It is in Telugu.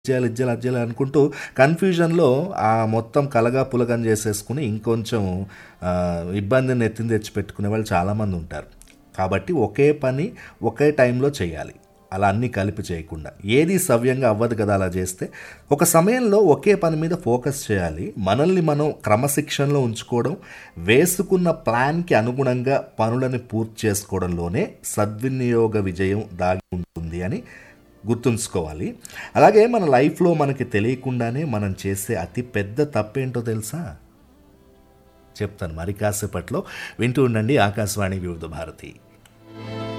చేయాలి ఇది చేయాలి అది చేయాలి అనుకుంటూ కన్ఫ్యూజన్లో ఆ మొత్తం కలగా పులగం చేసేసుకుని ఇంకొంచెం ఆ, ఇబ్బందిని ఎత్తిన తెచ్చి పెట్టుకునే వాళ్ళు చాలామంది ఉంటారు కాబట్టి ఒకే పని ఒకే టైంలో చేయాలి అలా అన్నీ కలిపి చేయకుండా ఏది సవ్యంగా అవ్వదు కదా అలా చేస్తే ఒక సమయంలో ఒకే పని మీద ఫోకస్ చేయాలి మనల్ని మనం క్రమశిక్షణలో ఉంచుకోవడం వేసుకున్న ప్లాన్కి అనుగుణంగా పనులను పూర్తి చేసుకోవడంలోనే సద్వినియోగ విజయం దాగి ఉంటుంది అని గుర్తుంచుకోవాలి అలాగే మన లైఫ్లో మనకి తెలియకుండానే మనం చేసే అతి పెద్ద తప్పేంటో తెలుసా చెప్తాను మరి కాసేపట్లో వింటూ ఉండండి ఆకాశవాణి వివిధ భారతి